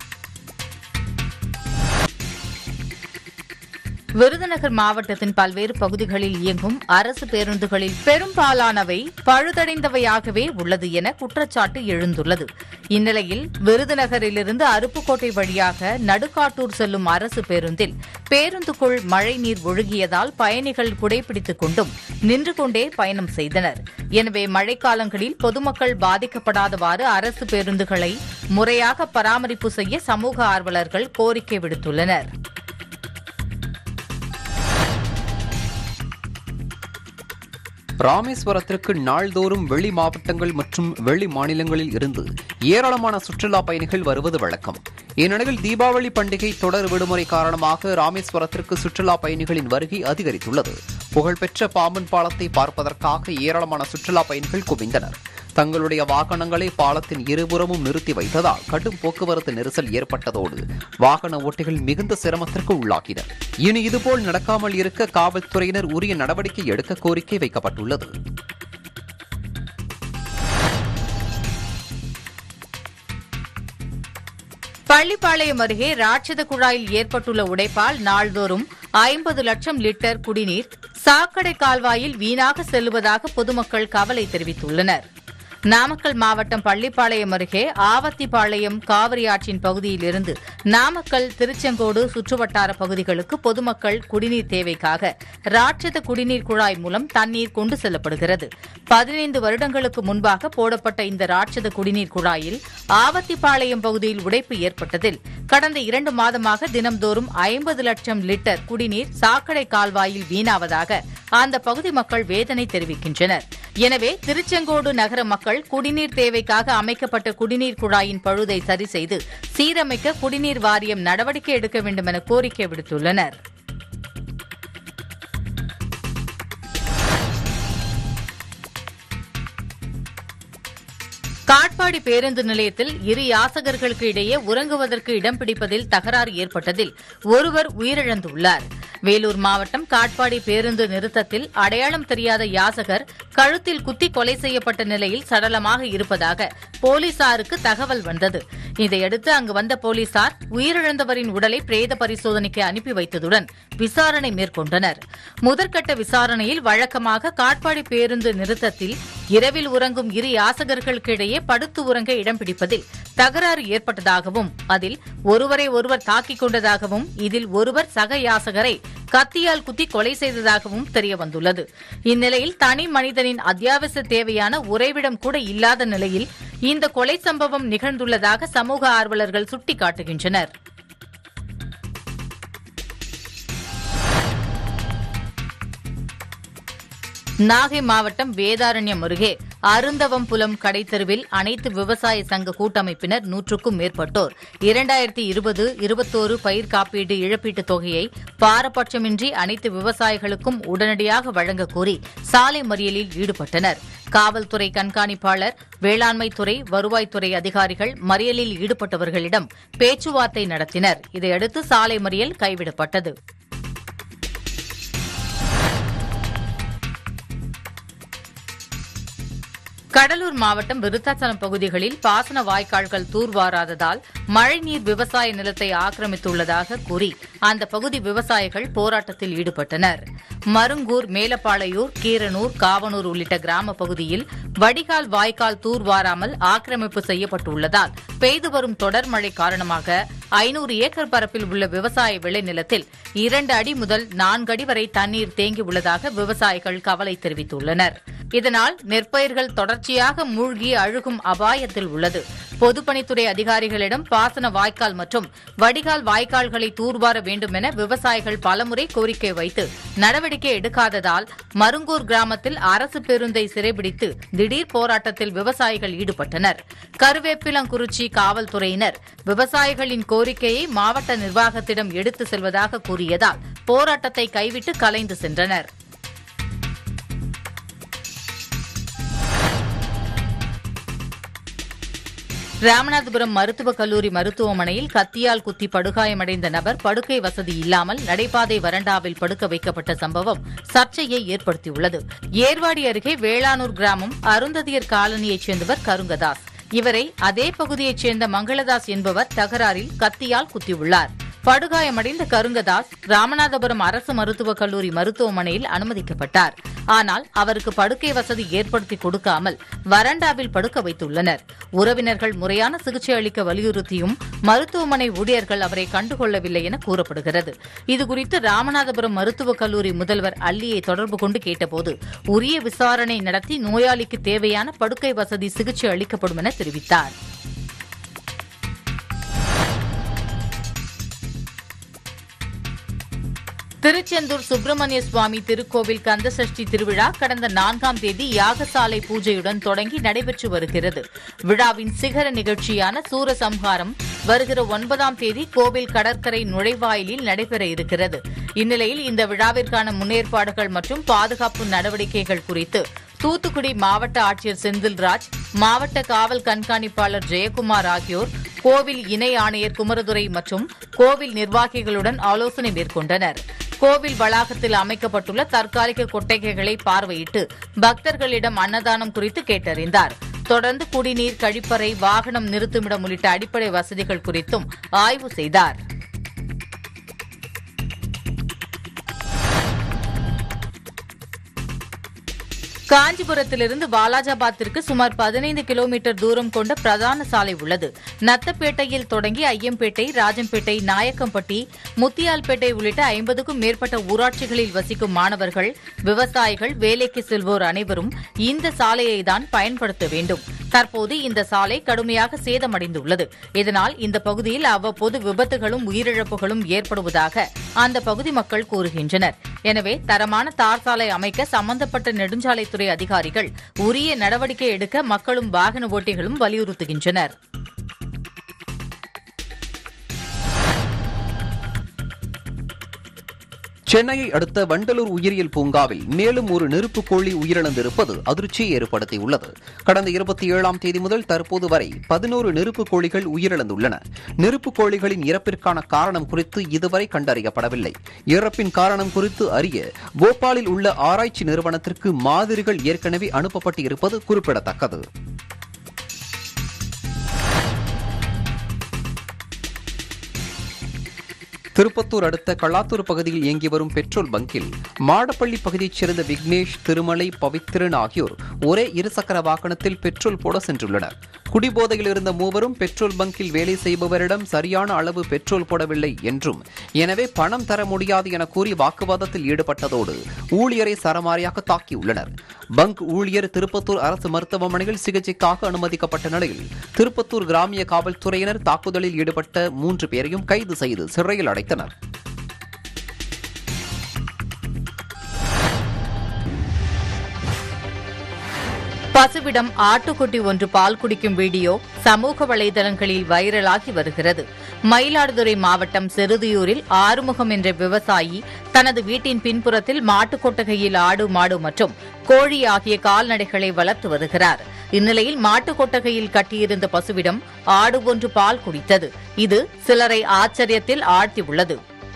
விருதுநகர் மாவட்டத்தின் பல்வேறு பகுதிகளில் இயங்கும் அரசு பேருந்துகளில் பெரும்பாலானவை பழுதடைந்தவையாகவே உள்ளது என குற்றச்சாட்டு எழுந்துள்ளது இந்நிலையில் விருதுநகரிலிருந்து அருப்புக்கோட்டை வழியாக நடுக்காட்டூர் செல்லும் அரசு பேருந்தில் பேருந்துக்குள் மழைநீர் ஒழுகியதால் பயணிகள் குடைபிடித்துக் கொண்டும் நின்று கொண்டே பயணம் செய்தனர் எனவே மழைக்காலங்களில் பொதுமக்கள் பாதிக்கப்படாதவாறு அரசு பேருந்துகளை முறையாக பராமரிப்பு செய்ய சமூக ஆர்வலர்கள் கோரிக்கை விடுத்துள்ளனர் ராமேஸ்வரத்திற்கு நாள்தோறும் வெளி மாவட்டங்கள் மற்றும் வெளி மாநிலங்களில் இருந்து ஏராளமான சுற்றுலா பயணிகள் வருவது வழக்கம் இந்நிலையில் தீபாவளி பண்டிகை தொடர் விடுமுறை காரணமாக ராமேஸ்வரத்திற்கு சுற்றுலா பயணிகளின் வருகை அதிகரித்துள்ளது புகழ்பெற்ற பாம்பன் பாலத்தை பார்ப்பதற்காக ஏராளமான சுற்றுலா பயணிகள் குவிந்தனர் தங்களுடைய வாகனங்களை பாலத்தின் இருபுறமும் நிறுத்தி வைத்ததால் கடும் போக்குவரத்து நெரிசல் ஏற்பட்டதோடு வாகன ஓட்டிகள் மிகுந்த சிரமத்திற்கு உள்ளாகினர் இனி இதுபோல் நடக்காமல் இருக்க காவல்துறையினர் உரிய நடவடிக்கை எடுக்க கோரிக்கை வைக்கப்பட்டுள்ளது பள்ளிப்பாளையம் அருகே ராட்சத குழாயில் ஏற்பட்டுள்ள உடைப்பால் நாள்தோறும் ஐம்பது லட்சம் லிட்டர் குடிநீர் சாக்கடை கால்வாயில் வீணாக செல்லுவதாக பொதுமக்கள் கவலை தெரிவித்துள்ளனர் நாமக்கல் மாவட்டம் பள்ளிப்பாளையம் அருகே ஆவத்திப்பாளையம் காவிரி ஆற்றின் பகுதியில் இருந்து நாமக்கல் திருச்செங்கோடு சுற்றுவட்டார பகுதிகளுக்கு பொதுமக்கள் குடிநீர் தேவைக்காக ராட்சத குடிநீர் குழாய் மூலம் தண்ணீர் கொண்டு செல்லப்படுகிறது பதினைந்து வருடங்களுக்கு முன்பாக போடப்பட்ட இந்த ராட்சத குடிநீர் குழாயில் ஆவத்திப்பாளையம் பகுதியில் உடைப்பு ஏற்பட்டதில் கடந்த இரண்டு மாதமாக தினம்தோறும் ஐம்பது லட்சம் லிட்டர் குடிநீர் சாக்கடை கால்வாயில் வீணாவதாக அந்த பகுதி மக்கள் வேதனை தெரிவிக்கின்றனர் எனவே திருச்செங்கோடு நகர மக்கள் குடிநீர் தேவைக்காக அமைக்கப்பட்ட குடிநீர் குழாயின் பழுதை சரி செய்து சீரமைக்க குடிநீர் வாரியம் நடவடிக்கை எடுக்க வேண்டும் என கோரிக்கை விடுத்துள்ளனர் காட்பாடி பேருந்து நிலையத்தில் இரு யாசகர்களுக்கு இடையே உறங்குவதற்கு இடம் பிடிப்பதில் தகராறு ஏற்பட்டதில் ஒருவர் உயிரிழந்துள்ளார் வேலூர் மாவட்டம் காட்பாடி பேருந்து நிறுத்தத்தில் அடையாளம் தெரியாத யாசகர் கழுத்தில் குத்தி கொலை செய்யப்பட்ட நிலையில் சடலமாக இருப்பதாக போலீசாருக்கு தகவல் வந்தது இதையடுத்து அங்கு வந்த போலீசார் உயிரிழந்தவரின் உடலை பிரேத பரிசோதனைக்கு அனுப்பி வைத்ததுடன் விசாரணை மேற்கொண்டனர் முதற்கட்ட விசாரணையில் வழக்கமாக காட்பாடி பேருந்து நிறுத்தத்தில் இரவில் உறங்கும் இரு யாசகர்களுக்கு இடையே படுத்து உறங்க இடம் பிடிப்பதில் தகராறு ஏற்பட்டதாகவும் அதில் ஒருவரை ஒருவர் தாக்கிக் கொண்டதாகவும் இதில் ஒருவர் சக யாசகரை கத்தியால் குத்தி கொலை செய்ததாகவும் தெரியவந்துள்ளது இந்நிலையில் தனி மனிதனின் அத்தியாவசிய தேவையான உறைவிடம் கூட இல்லாத நிலையில் இந்த கொலை சம்பவம் நிகழ்ந்துள்ளதாக சமூக ஆர்வலர்கள் சுட்டிக்காட்டுகின்றனர் நாகை மாவட்டம் வேதாரண்யம் அருகே அருந்தவம் புலம் கடைத்தெருவில் அனைத்து விவசாய சங்க கூட்டமைப்பினர் நூற்றுக்கும் மேற்பட்டோர் இரண்டாயிரத்தி இருபது இருபத்தோரு பயிர் காப்பீடு இழப்பீட்டுத் தொகையை பாரபட்சமின்றி அனைத்து விவசாயிகளுக்கும் உடனடியாக வழங்க கோரி சாலை மறியலில் ஈடுபட்டனர் காவல்துறை கண்காணிப்பாளர் வேளாண்மைத்துறை வருவாய்த்துறை அதிகாரிகள் மறியலில் ஈடுபட்டவர்களிடம் பேச்சுவார்த்தை நடத்தினர் இதையடுத்து சாலை மறியல் கைவிடப்பட்டது கடலூர் மாவட்டம் விருத்தாச்சலம் பகுதிகளில் பாசன வாய்க்கால்கள் தூர்வாராததால் மழைநீர் விவசாய நிலத்தை ஆக்கிரமித்துள்ளதாக கூறி அந்த பகுதி விவசாயிகள் போராட்டத்தில் ஈடுபட்டனர் மருங்கூர் மேலப்பாளையூர் கீரனூர் காவனூர் உள்ளிட்ட கிராம பகுதியில் வடிகால் வாய்க்கால் தூர்வாராமல் ஆக்கிரமிப்பு செய்யப்பட்டுள்ளதால் பெய்து வரும் தொடர் மழை காரணமாக ஐநூறு ஏக்கர் பரப்பில் உள்ள விவசாய விளைநிலத்தில் இரண்டு அடி முதல் நான்கு அடி வரை தண்ணீர் தேங்கியுள்ளதாக விவசாயிகள் கவலை தெரிவித்துள்ளனர் இதனால் நெற்பயிர்கள் தொடர்ச்சியாக மூழ்கி அழுகும் அபாயத்தில் உள்ளது பொதுப்பணித்துறை அதிகாரிகளிடம் பாசன வாய்க்கால் மற்றும் வடிகால் வாய்க்கால்களை தூர்வார வேண்டும் என விவசாயிகள் பலமுறை கோரிக்கை வைத்து நடவடிக்கை எடுக்காததால் மருங்கூர் கிராமத்தில் அரசு பேருந்தை சிறைபிடித்து திடீர் போராட்டத்தில் விவசாயிகள் ஈடுபட்டனர் கருவேப்பிலங்குறிச்சி காவல்துறையினர் விவசாயிகளின் கோரிக்கையை மாவட்ட நிர்வாகத்திடம் எடுத்து செல்வதாக கூறியதால் போராட்டத்தை கைவிட்டு கலைந்து சென்றனர் ராமநாதபுரம் மருத்துவக் கல்லூரி மருத்துவமனையில் கத்தியால் குத்தி படுகாயமடைந்த நபர் படுக்கை வசதி இல்லாமல் நடைபாதை வறண்டாவில் படுக்க வைக்கப்பட்ட சம்பவம் சர்ச்சையை ஏற்படுத்தியுள்ளது ஏர்வாடி அருகே வேளானூர் கிராமம் அருந்ததியர் காலனியைச் சேர்ந்தவர் கருங்கதாஸ் இவரை அதே பகுதியைச் சேர்ந்த மங்களதாஸ் என்பவர் தகராறில் கத்தியால் குத்தியுள்ளார் படுகாயமடைந்த கருங்கதாஸ் ராமநாதபுரம் அரசு மருத்துவக் கல்லூரி மருத்துவமனையில் அனுமதிக்கப்பட்டார் ஆனால் அவருக்கு படுக்கை வசதி ஏற்படுத்தி கொடுக்காமல் வறண்டாவில் படுக்க வைத்துள்ளனர் உறவினர்கள் முறையான சிகிச்சை அளிக்க வலியுறுத்தியும் மருத்துவமனை ஊழியர்கள் அவரை கண்டுகொள்ளவில்லை என கூறப்படுகிறது இதுகுறித்து ராமநாதபுரம் மருத்துவக் கல்லூரி முதல்வர் அல்லியை தொடர்பு கொண்டு கேட்டபோது உரிய விசாரணை நடத்தி நோயாளிக்கு தேவையான படுக்கை வசதி சிகிச்சை அளிக்கப்படும் என தெரிவித்தார் திருச்செந்தூர் சுப்பிரமணிய சுவாமி திருக்கோவில் கந்தசஷ்டி திருவிழா கடந்த நான்காம் தேதி யாகசாலை பூஜையுடன் தொடங்கி நடைபெற்று வருகிறது விழாவின் சிகர நிகழ்ச்சியான சூரசம்ஹாரம் வருகிற ஒன்பதாம் தேதி கோவில் கடற்கரை நுழைவாயிலில் நடைபெற இருக்கிறது இந்நிலையில் இந்த விழாவிற்கான முன்னேற்பாடுகள் மற்றும் பாதுகாப்பு நடவடிக்கைகள் குறித்து தூத்துக்குடி மாவட்ட ஆட்சியர் செந்தில்ராஜ் மாவட்ட காவல் கண்காணிப்பாளர் ஜெயக்குமார் ஆகியோர் கோவில் இணை ஆணையர் குமரதுரை மற்றும் கோவில் நிர்வாகிகளுடன் ஆலோசனை மேற்கொண்டனர் கோவில் வளாகத்தில் அமைக்கப்பட்டுள்ள தற்காலிக கொட்டகைகளை பார்வையிட்டு பக்தர்களிடம் அன்னதானம் குறித்து கேட்டறிந்தார் தொடர்ந்து குடிநீர் கழிப்பறை வாகனம் நிறுத்துமிடம் உள்ளிட்ட அடிப்படை வசதிகள் குறித்தும் ஆய்வு செய்தார் காஞ்சிபுரத்திலிருந்து வாலாஜாபாத்திற்கு சுமார் பதினைந்து கிலோமீட்டர் தூரம் கொண்ட பிரதான சாலை உள்ளது நத்தப்பேட்டையில் தொடங்கி ஐயம்பேட்டை ராஜம்பேட்டை நாயக்கம்பட்டி முத்தியால்பேட்டை உள்ளிட்ட ஐம்பதுக்கும் மேற்பட்ட ஊராட்சிகளில் வசிக்கும் மாணவர்கள் விவசாயிகள் வேலைக்கு செல்வோர் அனைவரும் இந்த சாலையை தான் பயன்படுத்த வேண்டும் தற்போது இந்த சாலை கடுமையாக சேதமடைந்துள்ளது இதனால் இந்த பகுதியில் அவ்வப்போது விபத்துகளும் உயிரிழப்புகளும் ஏற்படுவதாக அந்த பகுதி மக்கள் கூறுகின்றனர் எனவே தரமான தார் சாலை அமைக்க சம்பந்தப்பட்ட நெடுஞ்சாலைத்துறை அதிகாரிகள் உரிய நடவடிக்கை எடுக்க மக்களும் வாகன ஓட்டிகளும் வலியுறுத்துகின்றனர் சென்னையை அடுத்த வண்டலூர் உயிரியல் பூங்காவில் மேலும் ஒரு நெருப்பு கோழி உயிரிழந்திருப்பது அதிர்ச்சியை ஏற்படுத்தியுள்ளது கடந்த இருபத்தி ஏழாம் தேதி முதல் தற்போது வரை பதினோரு நெருப்பு கோழிகள் உயிரிழந்துள்ளன நெருப்பு கோழிகளின் இறப்பிற்கான காரணம் குறித்து இதுவரை கண்டறியப்படவில்லை இறப்பின் காரணம் குறித்து அறிய போபாலில் உள்ள ஆராய்ச்சி நிறுவனத்திற்கு மாதிரிகள் ஏற்கனவே அனுப்பப்பட்டு இருப்பது குறிப்பிடத்தக்கது திருப்பத்தூர் அடுத்த களத்தூர் பகுதியில் இயங்கி வரும் பெட்ரோல் பங்கில் மாடப்பள்ளி பகுதியைச் சேர்ந்த விக்னேஷ் திருமலை பவித்ரன் ஆகியோர் ஒரே இருசக்கர வாகனத்தில் பெட்ரோல் போட சென்றுள்ளனர் குடிபோதையில் இருந்த மூவரும் பெட்ரோல் பங்கில் வேலை செய்பவரிடம் சரியான அளவு பெட்ரோல் போடவில்லை என்றும் எனவே பணம் தர முடியாது என கூறி வாக்குவாதத்தில் ஈடுபட்டதோடு ஊழியரை சரமாரியாக தாக்கியுள்ளனர் பங்க் ஊழியர் திருப்பத்தூர் அரசு மருத்துவமனையில் சிகிச்சைக்காக அனுமதிக்கப்பட்ட நிலையில் திருப்பத்தூர் கிராமிய காவல்துறையினர் தாக்குதலில் ஈடுபட்ட மூன்று பேரையும் கைது செய்து சிறையில் அடைத்தனர் பசுவிடம் ஆட்டுக்குட்டி ஒன்று பால் குடிக்கும் வீடியோ சமூக வலைதளங்களில் வைரலாகி வருகிறது மயிலாடுதுறை மாவட்டம் செருதியூரில் ஆறுமுகம் என்ற விவசாயி தனது வீட்டின் பின்புறத்தில் மாட்டுக் கொட்டகையில் ஆடு மாடு மற்றும் கோழி ஆகிய கால்நடைகளை வளர்த்து வருகிறார் இந்நிலையில் மாட்டுக் கொட்டகையில் கட்டியிருந்த பசுவிடம் ஆடு ஒன்று பால் குடித்தது இது சிலரை ஆச்சரியத்தில் ஆழ்த்தியுள்ளது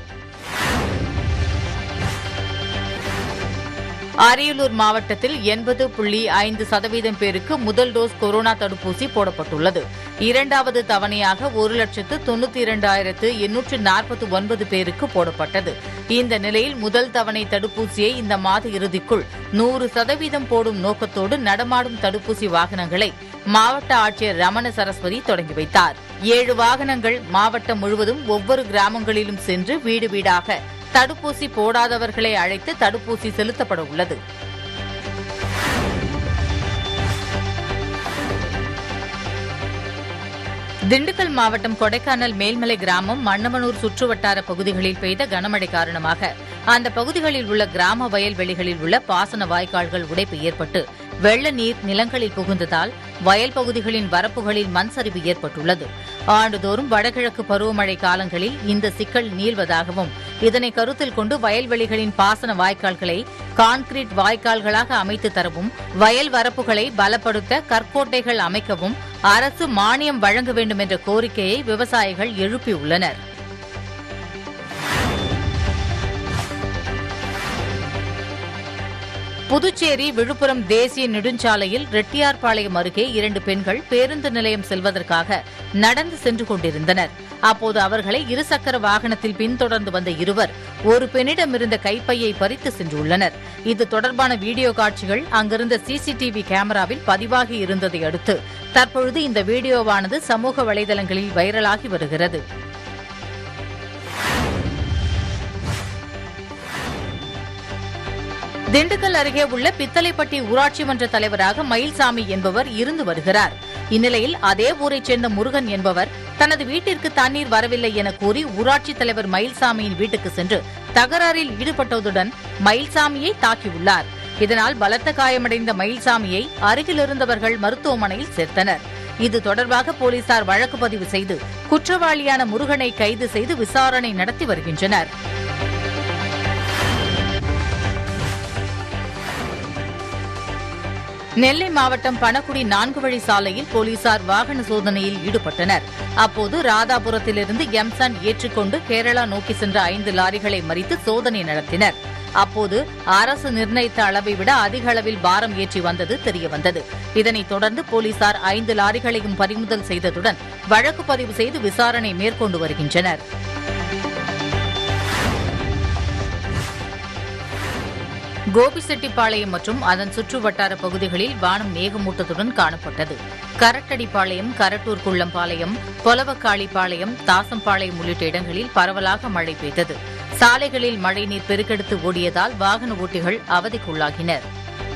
அரியலூர் மாவட்டத்தில் எண்பது புள்ளி ஐந்து சதவீதம் பேருக்கு முதல் டோஸ் கொரோனா தடுப்பூசி போடப்பட்டுள்ளது இரண்டாவது தவணையாக ஒரு லட்சத்து தொண்ணூத்தி இரண்டாயிரத்து எண்ணூற்று நாற்பத்தி ஒன்பது பேருக்கு போடப்பட்டது இந்த நிலையில் முதல் தவணை தடுப்பூசியை இந்த மாத இறுதிக்குள் நூறு சதவீதம் போடும் நோக்கத்தோடு நடமாடும் தடுப்பூசி வாகனங்களை மாவட்ட ஆட்சியர் ரமண சரஸ்வதி தொடங்கி வைத்தார் ஏழு வாகனங்கள் மாவட்டம் முழுவதும் ஒவ்வொரு கிராமங்களிலும் சென்று வீடு வீடாக தடுப்பூசி போடாதவர்களை அழைத்து தடுப்பூசி செலுத்தப்பட உள்ளது திண்டுக்கல் மாவட்டம் கொடைக்கானல் மேல்மலை கிராமம் மன்னமனூர் சுற்றுவட்டார பகுதிகளில் பெய்த கனமழை காரணமாக அந்த பகுதிகளில் உள்ள கிராம வயல்வெளிகளில் உள்ள பாசன வாய்க்கால்கள் உடைப்பு ஏற்பட்டு வெள்ள நீர் நிலங்களில் புகுந்ததால் வயல் பகுதிகளின் வரப்புகளில் மண் சரிவு ஏற்பட்டுள்ளது ஆண்டுதோறும் வடகிழக்கு பருவமழை காலங்களில் இந்த சிக்கல் நீள்வதாகவும் இதனை கருத்தில் கொண்டு வயல்வெளிகளின் பாசன வாய்க்கால்களை கான்கிரீட் வாய்க்கால்களாக அமைத்து தரவும் வயல் வரப்புகளை பலப்படுத்த கற்கோட்டைகள் அமைக்கவும் அரசு மானியம் வழங்க வேண்டும் என்ற கோரிக்கையை விவசாயிகள் எழுப்பியுள்ளனர் புதுச்சேரி விழுப்புரம் தேசிய நெடுஞ்சாலையில் ரெட்டியார்பாளையம் அருகே இரண்டு பெண்கள் பேருந்து நிலையம் செல்வதற்காக நடந்து சென்று கொண்டிருந்தனர் அப்போது அவர்களை இருசக்கர வாகனத்தில் பின்தொடர்ந்து வந்த இருவர் ஒரு பெண்ணிடமிருந்த கைப்பையை பறித்து சென்றுள்ளனர் இது தொடர்பான வீடியோ காட்சிகள் அங்கிருந்த சிசிடிவி கேமராவில் பதிவாகி இருந்ததை அடுத்து தற்பொழுது இந்த வீடியோவானது சமூக வலைதளங்களில் வைரலாகி வருகிறது திண்டுக்கல் அருகே உள்ள பித்தளைப்பட்டி ஊராட்சி மன்ற தலைவராக மயில்சாமி என்பவர் இருந்து வருகிறார் இந்நிலையில் அதே ஊரைச் சேர்ந்த முருகன் என்பவர் தனது வீட்டிற்கு தண்ணீர் வரவில்லை என கூறி ஊராட்சி தலைவர் மயில்சாமியின் வீட்டுக்கு சென்று தகராறில் ஈடுபட்டதுடன் மயில்சாமியை தாக்கியுள்ளார் இதனால் பலத்த காயமடைந்த மயில்சாமியை அருகில் இருந்தவர்கள் மருத்துவமனையில் சேர்த்தனர் இது தொடர்பாக போலீசார் வழக்கு பதிவு செய்து குற்றவாளியான முருகனை கைது செய்து விசாரணை நடத்தி வருகின்றனர் நெல்லை மாவட்டம் பணக்குடி நான்கு வழி சாலையில் போலீசார் வாகன சோதனையில் ஈடுபட்டனர் அப்போது ராதாபுரத்திலிருந்து எம்சான் ஏற்றிக்கொண்டு கேரளா நோக்கி சென்ற ஐந்து லாரிகளை மறித்து சோதனை நடத்தினர் அப்போது அரசு நிர்ணயித்த அளவை விட அதிக அளவில் பாரம் ஏற்றி வந்தது தெரியவந்தது இதனைத் தொடர்ந்து போலீசார் ஐந்து லாரிகளையும் பறிமுதல் செய்ததுடன் வழக்கு பதிவு செய்து விசாரணை மேற்கொண்டு வருகின்றனர் கோபிசெட்டிப்பாளையம் மற்றும் அதன் சுற்று வட்டார பகுதிகளில் வானம் மேகமூட்டத்துடன் காணப்பட்டது கரட்டடிப்பாளையம் கரட்டூர் குள்ளம்பாளையம் பொலவக்காளிப்பாளையம் தாசம்பாளையம் உள்ளிட்ட இடங்களில் பரவலாக மழை பெய்தது சாலைகளில் மழைநீர் பெருக்கெடுத்து ஓடியதால் வாகன ஓட்டிகள் அவதிக்குள்ளாகினர்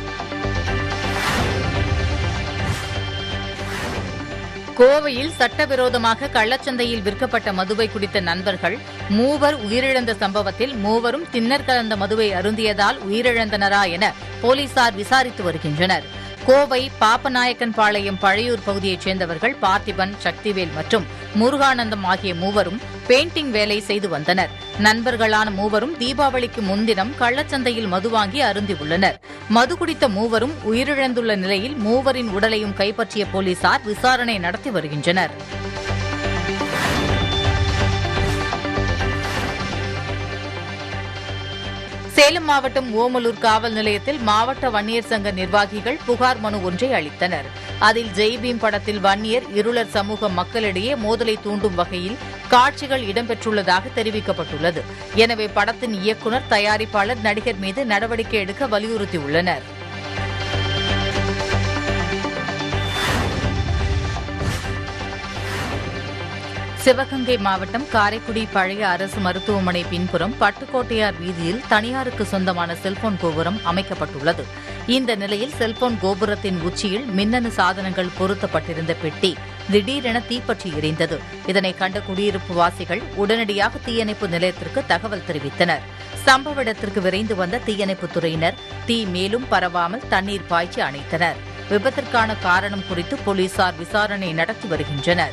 கோவையில் சட்டவிரோதமாக கள்ளச்சந்தையில் விற்கப்பட்ட மதுவை குடித்த நண்பர்கள் மூவர் உயிரிழந்த சம்பவத்தில் மூவரும் தின்னர் கலந்த மதுவை அருந்தியதால் உயிரிழந்தனரா என போலீசார் விசாரித்து வருகின்றனர் கோவை பாப்பநாயக்கன் பாளையம் பழையூர் பகுதியைச் சேர்ந்தவர்கள் பார்த்திபன் சக்திவேல் மற்றும் முருகானந்தம் ஆகிய மூவரும் பெயிண்டிங் வேலை செய்து வந்தனர் நண்பர்களான மூவரும் தீபாவளிக்கு முன்தினம் கள்ளச்சந்தையில் மது வாங்கி அருந்தியுள்ளனர் மது குடித்த மூவரும் உயிரிழந்துள்ள நிலையில் மூவரின் உடலையும் கைப்பற்றிய போலீசார் விசாரணை நடத்தி வருகின்றனர் சேலம் மாவட்டம் ஓமலூர் காவல் நிலையத்தில் மாவட்ட வன்னியர் சங்க நிர்வாகிகள் புகார் மனு ஒன்றை அளித்தனர் அதில் ஜெய்பீம் படத்தில் வன்னியர் இருளர் சமூக மக்களிடையே மோதலை தூண்டும் வகையில் காட்சிகள் இடம்பெற்றுள்ளதாக தெரிவிக்கப்பட்டுள்ளது எனவே படத்தின் இயக்குநர் தயாரிப்பாளர் நடிகர் மீது நடவடிக்கை எடுக்க வலியுறுத்தியுள்ளனர் சிவகங்கை மாவட்டம் காரைக்குடி பழைய அரசு மருத்துவமனை பின்புறம் பட்டுக்கோட்டையார் வீதியில் தனியாருக்கு சொந்தமான செல்போன் கோபுரம் அமைக்கப்பட்டுள்ளது இந்த நிலையில் செல்போன் கோபுரத்தின் உச்சியில் மின்னணு சாதனங்கள் பொருத்தப்பட்டிருந்த பெட்டி திடீரென தீப்பற்றி எரிந்தது இதனை கண்ட குடியிருப்பு வாசிகள் உடனடியாக தீயணைப்பு நிலையத்திற்கு தகவல் தெரிவித்தனர் சம்பவ இடத்திற்கு விரைந்து வந்த தீயணைப்புத் துறையினர் தீ மேலும் பரவாமல் தண்ணீர் பாய்ச்சி அணைத்தனர் விபத்திற்கான காரணம் குறித்து போலீசார் விசாரணை நடத்தி வருகின்றனர்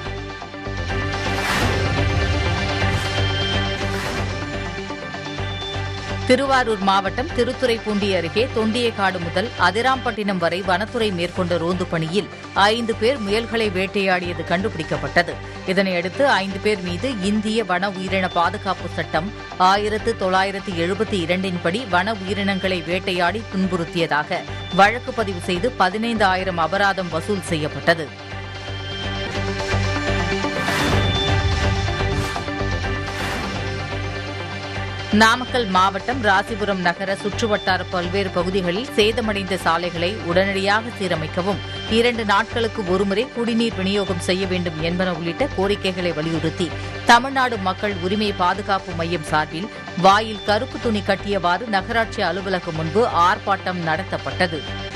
திருவாரூர் மாவட்டம் திருத்துறைப்பூண்டி அருகே தொண்டியக்காடு முதல் அதிராம்பட்டினம் வரை வனத்துறை மேற்கொண்ட ரோந்து பணியில் ஐந்து பேர் முயல்களை வேட்டையாடியது கண்டுபிடிக்கப்பட்டது இதனையடுத்து ஐந்து பேர் மீது இந்திய வன உயிரின பாதுகாப்பு சட்டம் ஆயிரத்து தொள்ளாயிரத்து எழுபத்தி இரண்டின் படி வன உயிரினங்களை வேட்டையாடி துன்புறுத்தியதாக வழக்கு பதிவு செய்து பதினைந்து ஆயிரம் அபராதம் வசூல் செய்யப்பட்டது நாமக்கல் மாவட்டம் ராசிபுரம் நகர சுற்றுவட்டார பல்வேறு பகுதிகளில் சேதமடைந்த சாலைகளை உடனடியாக சீரமைக்கவும் இரண்டு நாட்களுக்கு ஒருமுறை குடிநீர் விநியோகம் செய்ய வேண்டும் என்பன உள்ளிட்ட கோரிக்கைகளை வலியுறுத்தி தமிழ்நாடு மக்கள் உரிமை பாதுகாப்பு மையம் சார்பில் வாயில் கருப்பு துணி கட்டியவாறு நகராட்சி அலுவலகம் முன்பு ஆர்ப்பாட்டம் நடத்தப்பட்டது